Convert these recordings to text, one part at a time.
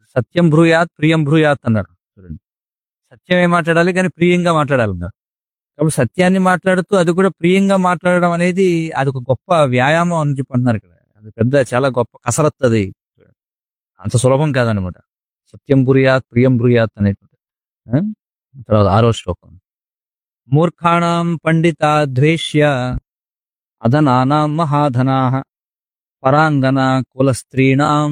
సత్యం భ్రూయాత్ ప్రియం భ్రూయాత్ అన్నారు చూడండి సత్యమే మాట్లాడాలి కానీ ప్రియంగా మాట్లాడాలి అన్నారు కాబట్టి సత్యాన్ని మాట్లాడుతూ అది కూడా ప్రియంగా మాట్లాడడం అనేది అది ఒక గొప్ప వ్యాయామం అని చెప్పి అంటున్నారు ఇక్కడ అది పెద్ద చాలా గొప్ప కసరత్తు అది అంత సులభం కాదనమాట సత్యం భ్రూయాత్ ప్రియం భ్రూయాత్ అనేటువంటి ఆ? తర్వాత ఆరో శ్లోకం మూర్ఖాణం పండిత ద్వేష్య అధనానాం మహాధనా పరాంగన కులస్త్రీణాం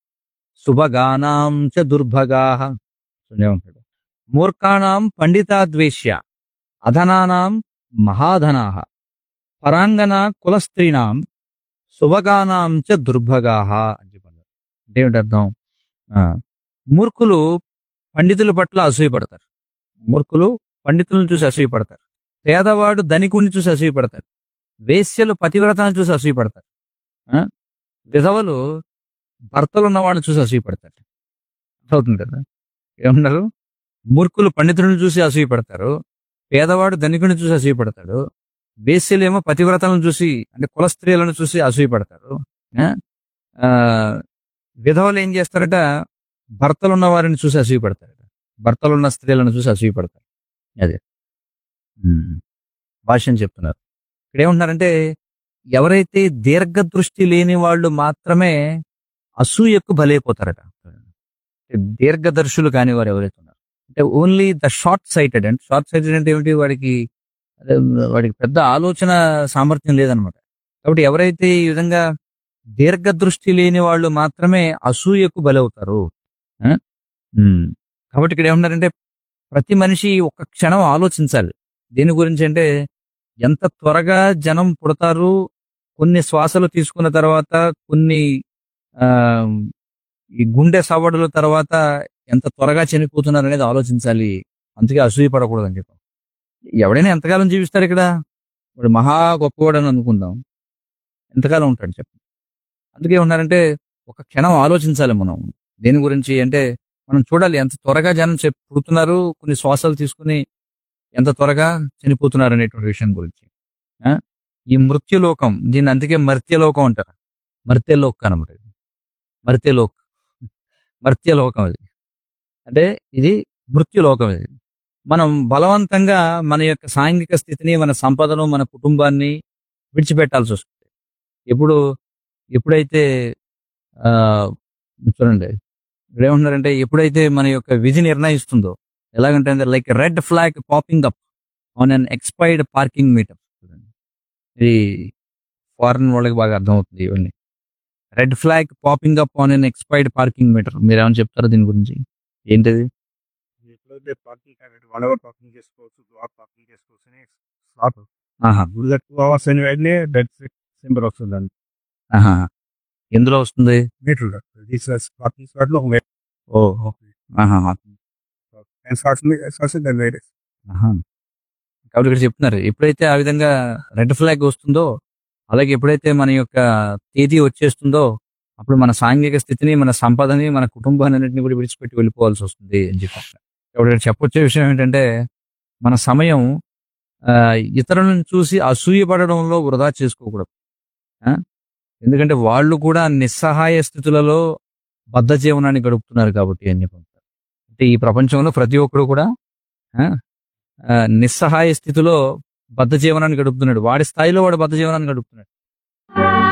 శుభగానాం చ దుర్భగా ఉంటాడు మూర్ఖాణం పండితాద్వేష్య అధనానాం మహాధనా పరాంగన కులస్త్రీణాం శుభగానాం చ దుర్భగా అని చెప్పారు అంటే ఏమిటి అర్థం ఆ, మూర్ఖులు పండితుల పట్ల అసూయపడతారు మూర్ఖులు పండితులను చూసి అసూయపడతారు పేదవాడు ధనికుని చూసి అసూయపడతారు వేశ్యలు పతివ్రతను చూసి అసూయపడతారు ఆ? విధవలు భర్తలు ఉన్నవాడిని చూసి అసూయపడతారు అవుతుంది కదా ఏమన్నారు మూర్ఖులు పండితుడిని చూసి అసూయపడతారు పేదవాడు ధనికుని చూసి అసూయపడతాడు వేశ్యలేమో పతివ్రతలను చూసి అంటే కుల స్త్రీలను చూసి అసూయపడతారు ఆ? ఆ, విధవలు ఏం చేస్తారట భర్తలు ఉన్న వారిని చూసి అసూయపడతారట భర్తలు ఉన్న స్త్రీలను చూసి అసూయపడతారు అదే ఉమ్. భాష్యం చెప్తున్నారు ఇక్కడ ఏమంటున్నారంటే ఎవరైతే దీర్ఘదృష్టి లేని వాళ్ళు మాత్రమే అసూయకు బలైపోతారట దీర్ఘదర్శులు కాని వారు ఎవరైతే ఉన్నారు అంటే ఓన్లీ ద షార్ట్ సైటెడ్ అంటే షార్ట్ సైటెడ్ అంటే ఏమిటి వాడికి అదే వాడికి పెద్ద ఆలోచన సామర్థ్యం లేదనమాట కాబట్టి ఎవరైతే ఈ విధంగా దీర్ఘదృష్టి లేని వాళ్ళు మాత్రమే అసూయకు బలవుతారు ఆ? ఉమ్. కాబట్టి ఇక్కడ ఏమన్నారంటే ప్రతి మనిషి ఒక్క క్షణం ఆలోచించాలి దేని గురించి అంటే ఎంత త్వరగా జనం పుడతారు కొన్ని శ్వాసలు తీసుకున్న తర్వాత కొన్ని ఆ ఈ గుండె సవడుల తర్వాత ఎంత త్వరగా చనిపోతున్నారు అనేది ఆలోచించాలి అందుకే అసూయ పడకూడదు అని చెప్పాం ఎవడైనా ఎంతకాలం జీవిస్తారు ఇక్కడ వాడు మహా గొప్పవాడు అని అనుకుందాం ఎంతకాలం ఉంటాడు చెప్పండి అందుకే ఉన్నారంటే ఒక క్షణం ఆలోచించాలి మనం దేని గురించి అంటే మనం చూడాలి ఎంత త్వరగా జనం చెప్ పుడుతున్నారు కొన్ని శ్వాసలు తీసుకుని ఎంత త్వరగా చనిపోతున్నారు అనేటువంటి విషయం గురించి ఆ? ఈ మృత్యులోకం దీన్ని అందుకే మర్త్యలోకం అంటారు మర్త్యలోక్ అనమాట ఇది. మర్త్యలోక్ మర్త్యలోకం అది అంటే ఇది మృత్యులోకం ఇది మనం బలవంతంగా మన యొక్క సాంఘిక స్థితిని మన సంపదను మన కుటుంబాన్ని విడిచిపెట్టాల్సి వస్తుంది ఎప్పుడు ఎప్పుడైతే ఆ, చూడండి ఇక్కడ ఏమంటున్నారంటే ఎప్పుడైతే మన యొక్క విధి నిర్ణయిస్తుందో ఎలాగంటే like red flag popping up on an expired parking meter ఇది ఫారెన్ వాళ్ళకి బాగా అర్థమవుతుంది ఇవన్నీ red flag popping up on an expired parking meter మీరు ఏమైనా చెప్తారా దీని గురించి ఏంటిది ఎప్పుడైతే పార్కింగ్ కాబట్టి వన్ అవర్ పార్కింగ్ చేసుకోవచ్చు టూ అవర్ పార్కింగ్ చేసుకోవచ్చు అని స్లాట్ ఆహా టూ అవర్స్ అని వెంటనే డెడ్ సింబల్ వస్తుందండి ఆహా ఎందులో వస్తుంది మీటర్ పార్కింగ్ స్లాట్ లో ఒక ఓ ఆహా టెన్ స్లాట్స్ స్లాట్స్ దాని వేరే ఆహా. కాబట్టి ఇక్కడ చెప్తున్నారు ఎప్పుడైతే ఆ విధంగా రెడ్ ఫ్లాగ్ వస్తుందో అలాగే ఎప్పుడైతే మన యొక్క తేదీ వచ్చేస్తుందో అప్పుడు మన సాంఘిక స్థితిని మన సంపదని మన కుటుంబాన్ని అన్నింటినీ కూడా విడిచిపెట్టి వెళ్ళిపోవాల్సి వస్తుంది అని చెప్పారు కాబట్టి ఇక్కడ చెప్పొచ్చే విషయం ఏంటంటే మన సమయం ఆ, ఇతరులను చూసి అసూయపడడంలో వృధా చేసుకోకూడదు ఆ? ఎందుకంటే వాళ్ళు కూడా నిస్సహాయ స్థితులలో బద్ధ జీవనాన్ని గడుపుతున్నారు కాబట్టి అని చెప్పారు అంటే ఈ ప్రపంచంలో ప్రతి ఒక్కరు కూడా ఆ, ఆ, నిస్సహాయ స్థితిలో బద్ధ జీవనాన్ని గడుపుతున్నాడు వాడి స్థాయిలో వాడు బద్ధ జీవనాన్ని గడుపుతున్నాడు